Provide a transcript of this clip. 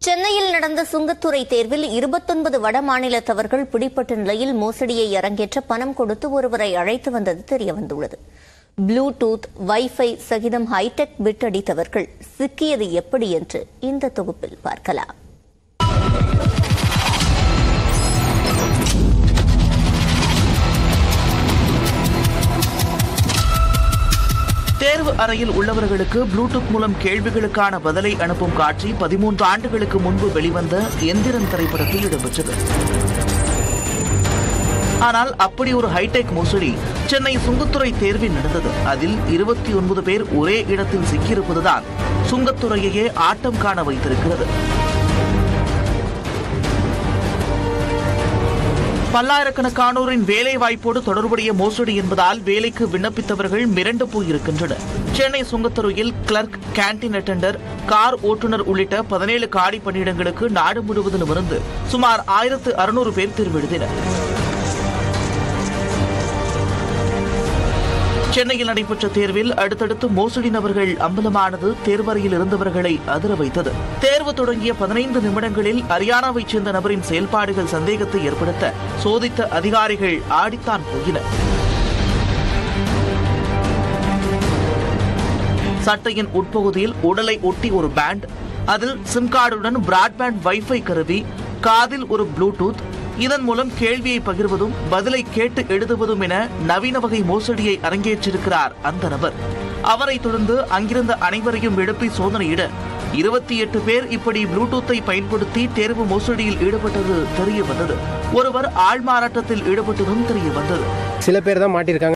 சென்னையில் நடந்த சுங்கத்துறை தேர்வில் இருபத்தொன்பது வட மாநிலத்தவர்கள் பிடிப்பட்ட நிலையில் மோசடியை அரங்கேற்ற பணம் கொடுத்து ஒருவரை அழைத்து வந்தது தெரியவந்துள்ளது ப்ளூடூத் வைஃபை சகிதம் ஹைடெக் பிட் அடித்தவர்கள் சிக்கியது எப்படி என்று இந்த தொகுப்பில் பார்க்கலாம் தேர்வு அறையில் உள்ளவர்களுக்கு ப்ளூடூத் மூலம் கேள்விகளுக்கான பதிலை அனுப்பும் காட்சி பதிமூன்று ஆண்டுகளுக்கு முன்பு வெளிவந்த எந்திரன் திரைப்படத்தில் இடம்பெற்றது ஆனால் அப்படி ஒரு ஹைடெக் மோசடி சென்னை சுங்கத்துறை தேர்வில் நடந்தது அதில் இருபத்தி ஒன்பது பேர் ஒரே இடத்தில் சிக்கியிருப்பதுதான் சுங்கத்துறையையே ஆட்டம் காண வைத்திருக்கிறது பல்லாயிரக்கணக்கானோரின் வேலை வாய்ப்போடு தொடர்புடைய மோசடி என்பதால் வேலைக்கு விண்ணப்பித்தவர்கள் மிரண்டு போயிருக்கின்றனர் சென்னை சுங்கத்துறையில் கிளர்க் கேண்டீன் அட்டெண்டர் கார் ஓட்டுநர் உள்ளிட்ட பதினேழு காலி பணியிடங்களுக்கு நாடு முழுவதிலும் இருந்து சுமார் ஆயிரத்து அறுநூறு பேர் தேர்வெழுதினர் சென்னையில் நடைபெற்ற தேர்வில் அடுத்தடுத்து மோசடி நபர்கள் அம்பலமானது தேர்வறையில் இருந்தவர்களை அதிர வைத்தது தேர்வு தொடங்கிய பதினைந்து நிமிடங்களில் ஹரியானாவைச் சேர்ந்த நபரின் செயல்பாடுகள் சந்தேகத்தை ஏற்படுத்த சோதித்த அதிகாரிகள் ஆடித்தான் போயினர் சட்டையின் உட்பகுதியில் உடலை ஒட்டி ஒரு பேண்ட் அதில் சிம் கார்டுடன் பிராட்பேண்ட் வைஃபை கருவி காதில் ஒரு ப்ளூடூத் இதன் மூலம் கேள்வியை பகிர்வதும் பதிலை கேட்டு எழுதுவதும் என நவீன வகை மோசடியை அரங்கேற்றிருக்கிறார் அந்த நபர் அவரை தொடர்ந்து அங்கிருந்த அனைவரையும் எழுப்பி சோதனையிட இருபத்தி எட்டு பேர் இப்படி ப்ளூடூத்தை பயன்படுத்தி தேர்வு மோசடியில் ஈடுபட்டது தெரிய வந்தது ஒருவர் ஆள்மாறாட்டத்தில் ஈடுபட்டதும் தெரிய வந்தது சில பேர் தான் மாட்டியிருக்காங்க